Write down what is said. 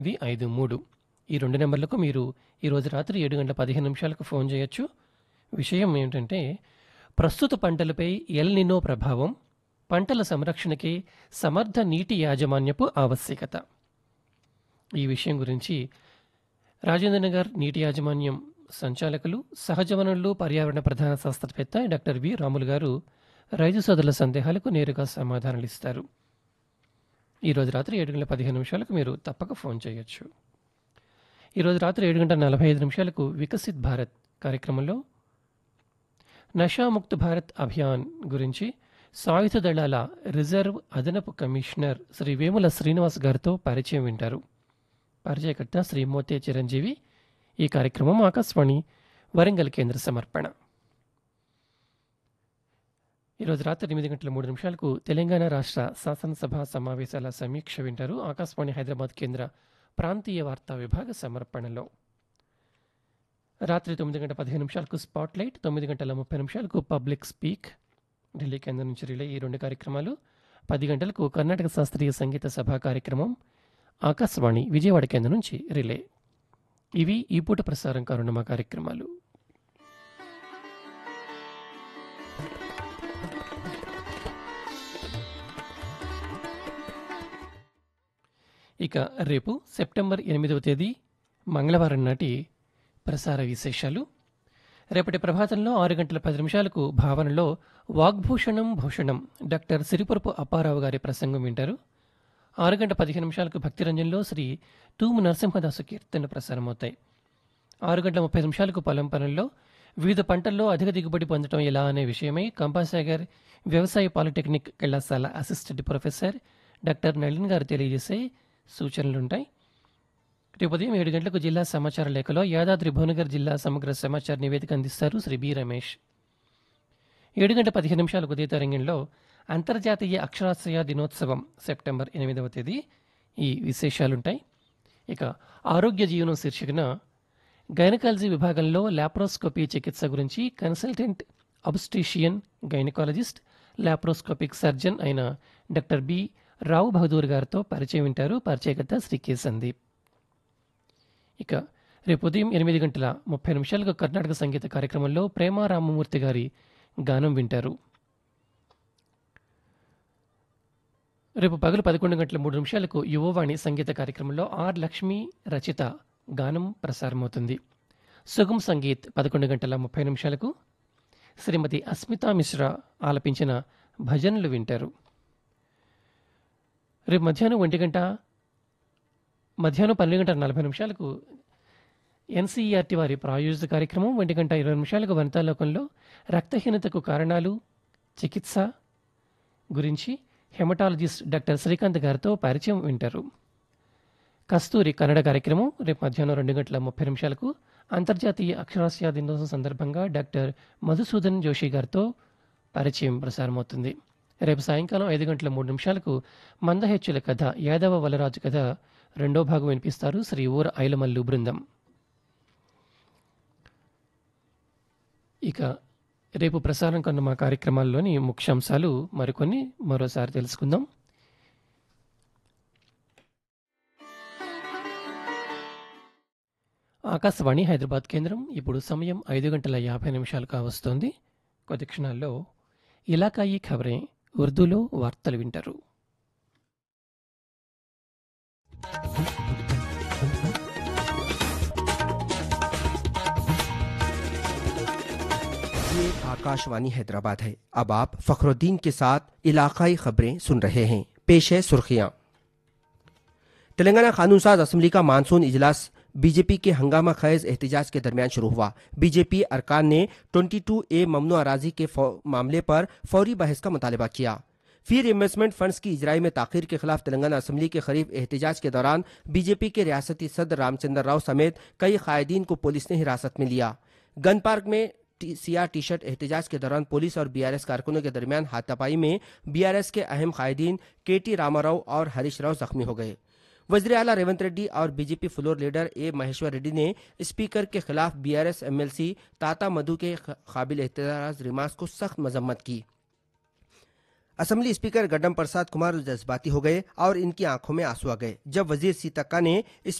వి ఐదు మూడు ఈ రెండు నెంబర్లకు మీరు ఈరోజు రాత్రి ఏడు గంటల పదిహేను నిమిషాలకు ఫోన్ చేయొచ్చు విషయం ఏమిటంటే ప్రస్తుత పంటలపై ఎల్ నినో ప్రభావం పంటల సంరక్షణకి సమర్థ నీటి యాజమాన్యపు ఆవశ్యకత ఈ విషయం గురించి రాజేంద్రనగర్ నీటి యాజమాన్యం సంచాలకులు సహజ వనరులు పర్యావరణ ప్రధాన శాస్త్రవేత్త డాక్టర్ వి రాములు గారు రైతు సోదరుల సందేహాలకు నేరుగా సమాధానాలు ఇస్తారు ఈరోజు రాత్రి ఏడు గంటల పదిహేను నిమిషాలకు మీరు తప్పక ఫోన్ చేయొచ్చు ఈరోజు రాత్రి ఏడు గంటల నలభై ఐదు నిమిషాలకు వికసిత్ భారత్ కార్యక్రమంలో నషాముక్త భారత్ అభియాన్ గురించి సాయుధ దళాల రిజర్వ్ అదనపు కమిషనర్ శ్రీ వేముల శ్రీనివాస్ గారితో పరిచయం వింటారు పరిచయకర్త శ్రీ మోతే చిరంజీవి ఈ కార్యక్రమం ఆకాశవాణి వరంగల్ కేంద్ర సమర్పణ ఈరోజు రాత్రి ఎనిమిది గంటల మూడు నిమిషాలకు తెలంగాణ రాష్ట్ర శాసనసభ సమావేశాల సమీక్ష వింటారు ఆకాశవాణి హైదరాబాద్ కేంద్ర ప్రాంతీయ వార్తా విభాగ సమర్పణలో రాత్రి తొమ్మిది గంటల పదిహేను నిమిషాలకు స్పాట్ లైట్ తొమ్మిది గంటల ముప్పై నిమిషాలకు పబ్లిక్ స్పీక్ ఢిల్లీ కేంద్రం నుంచి రిలే ఈ రెండు కార్యక్రమాలు పది గంటలకు కర్ణాటక శాస్త్రీయ సంగీత సభా కార్యక్రమం ఆకాశవాణి విజయవాడ కేంద్రం నుంచి రిలే ఇవి ఈ పూట ప్రసారం కానున్న మా కార్యక్రమాలు ఇక రేపు సెప్టెంబర్ ఎనిమిదవ తేదీ మంగళవారం నాటి ప్రసార విశేషాలు రేపటి ప్రభాతంలో ఆరు గంటల పది నిమిషాలకు భావనలో వాగ్భూషణం భూషణం డాక్టర్ సిరిపురపు అప్పారావు గారి ప్రసంగం వింటారు ఆరు గంట పదిహేను నిమిషాలకు భక్తిరంజన్లో శ్రీ తూము నరసింహదాసు కీర్తన ప్రసారమవుతాయి ఆరు గంటల ముప్పై నిమిషాలకు పొలం పనుల్లో వివిధ పంటల్లో అధిక దిగుబడి పొందడం ఎలా అనే విషయమై కంపాసాగర్ వ్యవసాయ పాలిటెక్నిక్ కళాశాల అసిస్టెంట్ ప్రొఫెసర్ డాక్టర్ నళిన్ గారు తెలియజేసే సూచనలుంటాయి రేపు ఉదయం ఏడు గంటలకు జిల్లా సమాచార లేఖలో యాదాద్రి భువనగర్ జిల్లా సమగ్ర సమాచార నివేదిక అందిస్తారు శ్రీ బి రమేష్ ఏడు గంట పదిహేను నిమిషాలకు ఉదయ తరంగంలో అంతర్జాతీయ అక్షరాస్యత దినోత్సవం సెప్టెంబర్ ఎనిమిదవ తేదీ ఈ విశేషాలుంటాయి ఇక ఆరోగ్య జీవనం శీర్షికన గైనకాలజీ విభాగంలో లాప్రోస్కోపీ చికిత్స గురించి consultant obstetrician gynaecologist laparoscopic surgeon అయిన డాక్టర్ బి రావు బహదూర్ గారితో పరిచయం వింటారు పరిచయకర్త శ్రీ కె సందీప్ ఇక రేపు ఉదయం ఎనిమిది గంటల ముప్పై నిమిషాలకు కర్ణాటక సంగీత కార్యక్రమంలో ప్రేమ రామమూర్తి గారి గానం వింటారు రేపు పగలు పదకొండు గంటల మూడు నిమిషాలకు యువవాణి సంగీత కార్యక్రమంలో ఆర్ లక్ష్మి రచిత గానం ప్రసారమవుతుంది సుగం సంగీత్ పదకొండు గంటల ముప్పై నిమిషాలకు శ్రీమతి అస్మితా మిశ్రా ఆలపించిన భజనలు వింటారు రేపు మధ్యాహ్నం ఒంటి గంట మధ్యాహ్నం పన్నెండు గంటల నలభై నిమిషాలకు ఎన్సీఈఆర్టీ వారి ప్రాయోజిత కార్యక్రమం ఒంటి గంట ఇరవై నిమిషాలకు వనితాలోకంలో రక్తహీనతకు కారణాలు చికిత్స గురించి హెమటాలజిస్ట్ డాక్టర్ శ్రీకాంత్ గారితో పరిచయం వింటారు కస్తూరి కన్నడ కార్యక్రమం రేపు మధ్యాహ్నం రెండు గంటల ముప్పై నిమిషాలకు అంతర్జాతీయ అక్షరాస్యత దినోత్సవం సందర్భంగా డాక్టర్ మధుసూదన్ జోషి గారితో పరిచయం ప్రసారమవుతుంది రేపు సాయంకాలం ఐదు గంటల మూడు నిమిషాలకు మందహెచ్చుల కథ యాదవ వలరాజు కథ రెండో భాగం వినిపిస్తారు శ్రీ ఊర ఐలమల్లు బృందం ఇక రేపు ప్రసారం కన్న మా కార్యక్రమాల్లోని ముఖ్యాంశాలు మరికొన్ని మరోసారి తెలుసుకుందాం ఆకాశవాణి హైదరాబాద్ కేంద్రం ఇప్పుడు సమయం ఐదు గంటల యాభై నిమిషాలు కావస్తోంది కొద్ది క్షణాల్లో ఇలాకాయి ఖబరే ఉర్దూలో వార్తలు వింటారు ये आकाशवाणी हैदराबाद है अब आप फखरुद्दीन के साथ इलाकाई खबरें सुन रहे हैं पेश है सुर्खियां तेलंगाना कानून साज असम्बली का मानसून इजलास बीजेपी के हंगामा खैज एहतजाज के दरमियान शुरू हुआ बीजेपी अरकान ने 22 ए ममनू अराजी के फौ- मामले पर फौरी बहस का मुतालबा किया फिर इन्वेस्टमेंट फंड्स की इजराई में ताखिर के खिलाफ तेलंगाना असम्बली के करीब एहतजाज के दौरान बीजेपी के रियासती सदर रामचंद्र राव समेत कई कायदीन को पुलिस ने हिरासत में लिया गन पार्क में टी- सियाह टी शर्ट एहतजाज के दौरान पुलिस और बीआरएस कारकुनों के दरमियान हाथापाई में बीआरएस के अहम कायदीन के टी रामाराव और हरीश राव जख्मी हो गए वजीर अला रेवंत रेड्डी और BJP floor leader A Maheshwar Reddy ने स्पीकर के खिलाफ बीआरएस एमएलसी ताता मधु के ख- काबिल एतराज रिमार्क्स को सख्त मजम्मत की असेंबली स्पीकर गड्डम प्रसाद कुमार जज्बाती हो गए और इनकी आंखों में आंसू आ गए जब वजीर सीतक्का ने